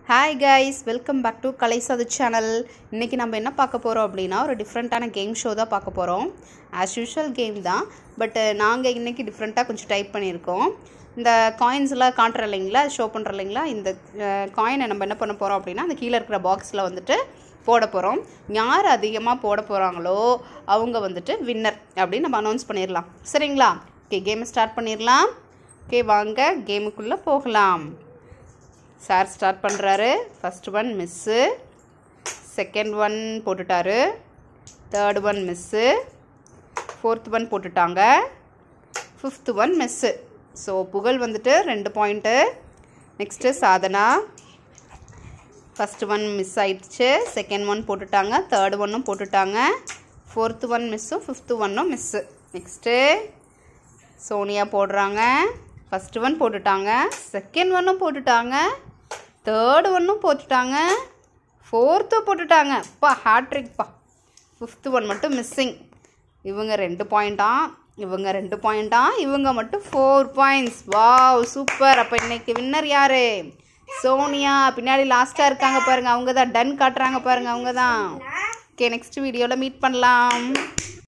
hi guys welcome back to Kalaisadhu channel இன்றைக்கி நம்ம என்ன பார்க்க போகிறோம் அப்படின்னா ஒரு டிஃப்ரெண்ட்டான கேம் ஷோ தான் பார்க்க போகிறோம் ஆஸ் யூஷுவல் கேம் தான் பட் நாங்கள் இன்றைக்கி டிஃப்ரெண்ட்டாக கொஞ்சம் டைப் பண்ணியிருக்கோம் இந்த காயின்ஸ்லாம் காட்டுற இல்லைங்களா ஷோ பண்ணுற இல்லைங்களா இந்த காயினை நம்ம என்ன பண்ண போகிறோம் அப்படின்னா அந்த கீழே இருக்கிற பாக்ஸில் வந்துட்டு போட போகிறோம் யார் அதிகமாக போட போகிறாங்களோ அவங்க வந்துட்டு வின்னர் அப்படின்னு நம்ம அனௌன்ஸ் பண்ணிடலாம் சரிங்களா ஓகே கேமை ஸ்டார்ட் பண்ணிடலாம் ஓகே வாங்க கேமுக்குள்ளே போகலாம் சார் ஸ்டார்ட் பண்ணுறாரு first one miss second one போட்டுட்டாரு third one miss fourth one போட்டுட்டாங்க fifth one miss so Pugazh வந்துட்டு ரெண்டு point next Sadhana first one miss ஆயிடுச்சு செகண்ட் ஒன் போட்டுட்டாங்க தேர்ட் ஒன்னும் போட்டுட்டாங்க ஃபோர்த்து ஒன் மிஸ்ஸும் ஃபிஃப்த்து ஒன்னும் மிஸ்ஸு நெக்ஸ்ட்டு சோனியா போடுறாங்க ஃபஸ்ட்டு ஒன் போட்டுட்டாங்க செகண்ட் ஒன்னும் போட்டுட்டாங்க தேர்டு ஒன்னும் போட்டுட்டாங்க ஃபோர்த்து போட்டுட்டாங்க பா ஹேட்ரிக்ப்பா ஃபிஃப்த்து ஒன் மட்டும் மிஸ்ஸிங் இவங்க ரெண்டு பாயிண்டா இவங்க ரெண்டு பாயிண்டா இவங்க மட்டும் ஃபோர் பாயிண்ட்ஸ் வாவ் சூப்பர் அப்போ இன்னைக்கு வின்னர் யார் சோனியா பின்னாடி லாஸ்ட்டாக இருக்காங்க பாருங்கள் அவங்க தான் டன் காட்டுறாங்க பாருங்கள் அவங்க தான் ஓகே நெக்ஸ்ட் வீடியோவில் மீட் பண்ணலாம்